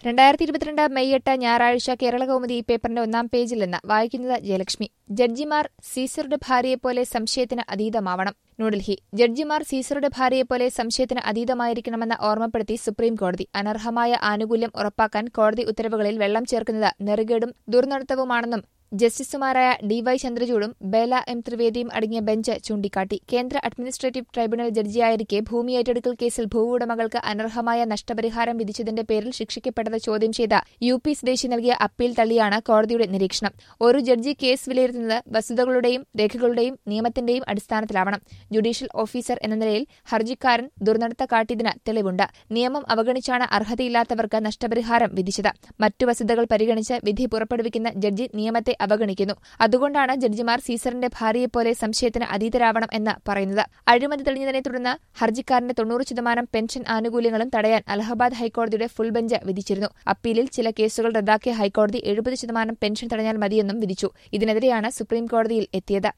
രണ്ടായിരത്തി ഇരുപത്തിരണ്ട് മെയ് എട്ട് ഞായറാഴ്ച കേരള കൗമുദി ഈ പേപ്പറിന്റെ ഒന്നാം പേജിൽ നിന്ന് വായിക്കുന്നത് ജയലക്ഷ്മി ജഡ്ജിമാർ സീസറുടെ ഭാര്യയെപ്പോലെ സംശയത്തിന് അതീതമാവണം ന്യൂഡൽഹി ജഡ്ജിമാർ സീസറുടെ ഭാര്യയെപ്പോലെ സംശയത്തിന് അതീതമായിരിക്കണമെന്ന് ഓർമ്മപ്പെടുത്തി സുപ്രീം കോടതി അനർഹമായ ആനുകൂല്യം ഉറപ്പാക്കാൻ കോടതി ഉത്തരവുകളിൽ വെള്ളം ചേർക്കുന്നത് നെറുകേടും ദുർനടത്തവുമാണെന്നും ജസ്റ്റിസുമാരായ ഡി വൈ ചന്ദ്രചൂഡും ബേല എം ത്രിവേദിയും അടങ്ങിയ ബെഞ്ച് ചൂണ്ടിക്കാട്ടി കേന്ദ്ര അഡ്മിനിസ്ട്രേറ്റീവ് ട്രൈബ്യൂണൽ ജഡ്ജിയായിരിക്കെ ഭൂമി ഏറ്റെടുക്കൽ കേസിൽ ഭൂവുടമകൾക്ക് അനർഹമായ നഷ്ടപരിഹാരം വിധിച്ചതിന്റെ പേരിൽ ശിക്ഷിക്കപ്പെട്ടത് ചോദ്യം ചെയ്ത യു പി സ്വദേശി നൽകിയ അപ്പീൽ തള്ളിയാണ് കോടതിയുടെ നിരീക്ഷണം ഒരു ജഡ്ജി കേസ് വിലയിരുത്തുന്നത് വസ്തുതകളുടെയും രേഖകളുടെയും നിയമത്തിന്റെയും അടിസ്ഥാനത്തിലാവണം ജുഡീഷ്യൽ ഓഫീസർ എന്ന നിലയിൽ ഹർജിക്കാരൻ ദുർനടത്ത കാട്ടിയതിന് തെളിവുണ്ട് നിയമം അവഗണിച്ചാണ് അർഹതയില്ലാത്തവർക്ക് നഷ്ടപരിഹാരം വിധിച്ചത് മറ്റു വസ്തുതകൾ പരിഗണിച്ച് വിധി പുറപ്പെടുവിക്കുന്ന ജഡ്ജി നിയമത്തെ അവഗണിക്കുന്നു അതുകൊണ്ടാണ് ജഡ്ജിമാർ സീസറിന്റെ ഭാര്യയെപ്പോലെ സംശയത്തിന് അതീതരാവണം എന്ന് പറയുന്നത് അഴിമതി തെളിഞ്ഞതിനെ തുടർന്ന് ഹർജിക്കാരന്റെ തൊണ്ണൂറ് ശതമാനം പെൻഷൻ ആനുകൂല്യങ്ങളും തടയാൻ അലഹബാദ് ഹൈക്കോടതിയുടെ ഫുൾ ബെഞ്ച് വിധിച്ചിരുന്നു അപ്പീലിൽ ചില കേസുകൾ റദ്ദാക്കിയ ഹൈക്കോടതി എഴുപത് ശതമാനം പെൻഷൻ തടഞ്ഞാൽ മതിയെന്നും വിധിച്ചു ഇതിനെതിരെയാണ് സുപ്രീം കോടതിയിൽ എത്തിയത്